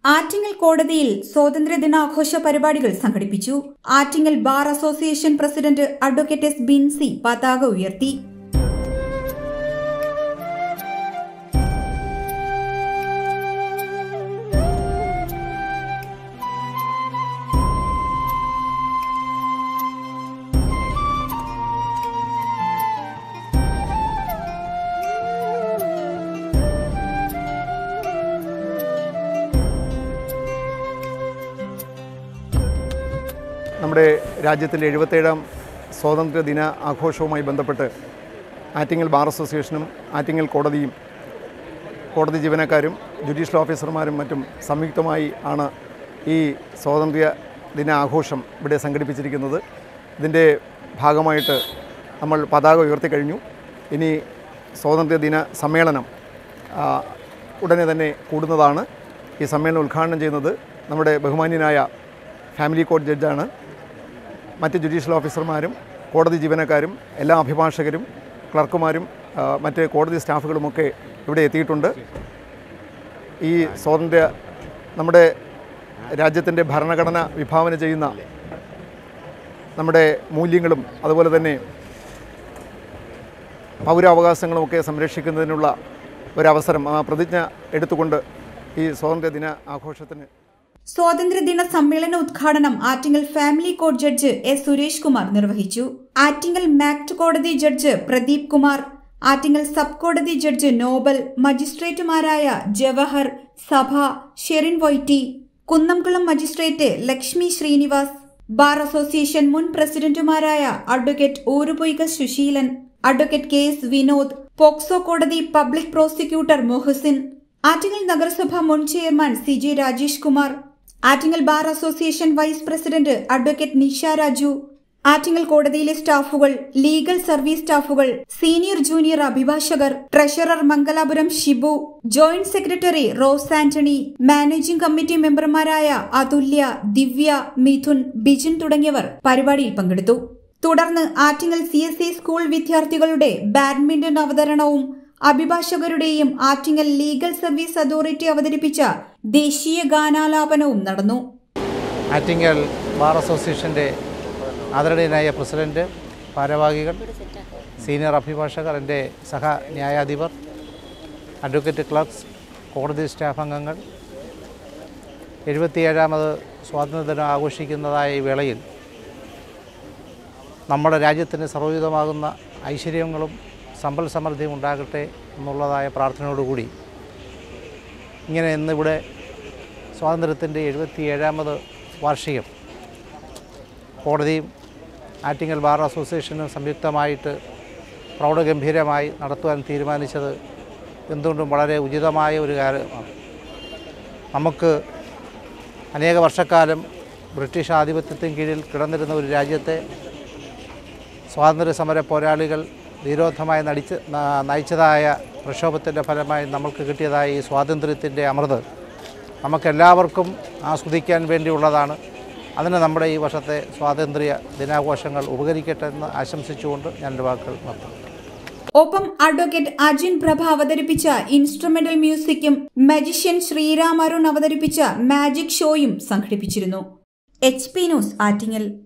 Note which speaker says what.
Speaker 1: ആറ്റിങ്ങൽ കോടതിയിൽ സ്വാതന്ത്ര്യ ദിനാഘോഷ പരിപാടികൾ സംഘടിപ്പിച്ചു Attingal bar association president advocate S Binsy പതാക ഉയർത്തി
Speaker 2: നമ്മുടെ രാജ്യത്തിൻ്റെ എഴുപത്തേഴാം സ്വാതന്ത്ര്യ ദിന ആഘോഷവുമായി ബന്ധപ്പെട്ട് ആറ്റിങ്ങൽ ബാർ അസോസിയേഷനും ആറ്റിങ്ങൽ കോടതിയും കോടതി ജീവനക്കാരും ജുഡീഷ്യൽ ഓഫീസർമാരും മറ്റും സംയുക്തമായി ആണ് ഈ സ്വാതന്ത്ര്യ ദിന ആഘോഷം ഇവിടെ സംഘടിപ്പിച്ചിരിക്കുന്നത് ഇതിൻ്റെ ഭാഗമായിട്ട് നമ്മൾ പതാക ഉയർത്തിക്കഴിഞ്ഞു ഇനി സ്വാതന്ത്ര്യ ദിന സമ്മേളനം ആ, ഉടനെ തന്നെ കൂടുന്നതാണ് ഈ സമ്മേളനം ഉദ്ഘാടനം ചെയ്യുന്നത് നമ്മുടെ ബഹുമാന്യനായ ഫാമിലി കോർട്ട് ജഡ്ജാണ് മറ്റ് ജുഡീഷ്യൽ ഓഫീസർമാരും കോടതി ജീവനക്കാരും എല്ലാ അഭിഭാഷകരും ക്ലർക്കുമാരും ആ, മറ്റ് കോടതി സ്റ്റാഫുകളുമൊക്കെ ഇവിടെ എത്തിയിട്ടുണ്ട് ഈ സ്വാതന്ത്ര്യ നമ്മുടെ രാജ്യത്തിൻ്റെ ഭരണഘടന വിഭാവന ചെയ്യുന്ന നമ്മുടെ മൂല്യങ്ങളും അതുപോലെ തന്നെ പൗരാവകാശങ്ങളുമൊക്കെ സംരക്ഷിക്കുന്നതിനുള്ള ഒരവസരം ആ പ്രതിജ്ഞ എടുത്തുകൊണ്ട് ഈ സ്വാതന്ത്ര്യ ദിന ആഘോഷത്തിന്
Speaker 1: സ്വാതന്ത്ര്യദിന സമ്മേളന ഉദ്ഘാടനം Attingal family court judge S Suresh Kumar നിർവഹിച്ചു ആറ്റിങ്ങൽ മാക്ട് കോടതി ജഡ്ജ് പ്രദീപ് കുമാർ ആറ്റിങ്ങൽ സബ് കോടതി ജഡ്ജ് നോബൽ മജിസ്ട്രേറ്റുമാരായ ജവഹർ സഭ ഷെറിൻ വൈറ്റി Kunnamkulam magistrate Lakshmi Srinivas bar association മുൻ പ്രസിഡന്റുമാരായ advocate Urupoika Susheelan advocate K S Vinod POCSO കോടതി പബ്ലിക് പ്രോസിക്യൂട്ടർ മൊഹസിൻ ആറ്റിങ്ങൽ നഗരസഭ മുൻ chairman C J Rajesh Kumar Attingal bar association vice president advocate Nisha Raju Attingal കോടതിയിലെ സ്റ്റാഫുകൾ ലീഗൽ സർവീസ് സ്റ്റാഫുകൾ സീനിയർ ജൂനിയർ അഭിഭാഷകർ treasurer Mangalapuram Shibu joint secretary Rose Antony managing committee മെമ്പർമാരായ അതുല്യ ദിവ്യ മിഥുൻ ബിജിൻ തുടങ്ങിയവർ പരിപാടിയിൽ പങ്കെടുത്തു തുടർന്ന് Attingal C S E school വിദ്യാർത്ഥികളുടെ ബാഡ്മിന്റൺ അവതരണവും അഭിഭാഷകരുടെയും ആറ്റിങ്ങൽ ലീഗൽ സർവീസ് അതോറിറ്റി അവതരിപ്പിച്ച ദേശീയ ഗാനാലാപനവും നടന്നു
Speaker 3: ആറ്റിങ്ങൽ ബാർ അസോസിയേഷൻ്റെ ആദരണീയനായ പ്രസിഡൻറ്റ് ഭാരവാഹികൾ സീനിയർ അഭിഭാഷകർ എൻ്റെ സഹ ന്യായാധിപർ അഡ്വക്കേറ്റ് ക്ലർക്സ് കോടതി സ്റ്റാഫ് അംഗങ്ങൾ എഴുപത്തിയേഴാമത് സ്വാതന്ത്ര്യദിനം ആഘോഷിക്കുന്നതായ ഈ വേളയിൽ നമ്മുടെ രാജ്യത്തിന് സർവ്വവിധമാകുന്ന ഐശ്വര്യങ്ങളും സമ്പൽ സമൃദ്ധിയും ഉണ്ടാകട്ടെ എന്നുള്ളതായ പ്രാർത്ഥനയോടുകൂടി ഇങ്ങനെ ഇന്നിവിടെ സ്വാതന്ത്ര്യത്തിൻ്റെ എഴുപത്തിയേഴാമത് വാർഷികം കോടതിയും ആറ്റിങ്ങൽ ബാർ അസോസിയേഷനും സംയുക്തമായിട്ട് പ്രൗഢഗംഭീരമായി നടത്തുവാൻ തീരുമാനിച്ചത് എന്തുകൊണ്ടും വളരെ ഉചിതമായ ഒരു കാര്യമാണ് നമുക്ക് അനേക വർഷക്കാലം ബ്രിട്ടീഷ് ആധിപത്യത്തിന് കീഴിൽ കിടന്നിരുന്ന ഒരു രാജ്യത്തെ സ്വാതന്ത്ര്യ സമര പോരാളികൾ ധീരോദ്ധമായി നടിച്ച് ന- നയിച്ചതായ പ്രക്ഷോഭത്തിൻ്റെ ഫലമായി നമ്മൾക്ക് കിട്ടിയതായ ഈ സ്വാതന്ത്ര്യത്തിൻ്റെ അമൃത് നമുക്കെല്ലാവർക്കും ആസ്വദിക്കാൻ വേണ്ടിയുള്ളതാണ് അതിന് നമ്മുടെ ഈ വർഷത്തെ സ്വാതന്ത്ര്യ ദിനാഘോഷങ്ങൾ ഉപകരിക്കട്ടെ എന്ന് ആശംസിച്ചുകൊണ്ട് ഞാൻ എൻ്റെ വാക്കുകൾ നിർത്തുന്നു
Speaker 1: ഒപ്പം അഡ്വക്കേറ്റ് അജിൻ പ്രഭ അവതരിപ്പിച്ച ഇൻസ്ട്രുമെന്റൽ മ്യൂസിക്കും മജിഷ്യൻ ശ്രീരാം അരുൺ അവതരിപ്പിച്ച മാജിക് ഷോയും സംഘടിപ്പിച്ചിരുന്നു എച്ച് പി ന്യൂസ് ആറ്റിങ്ങൽ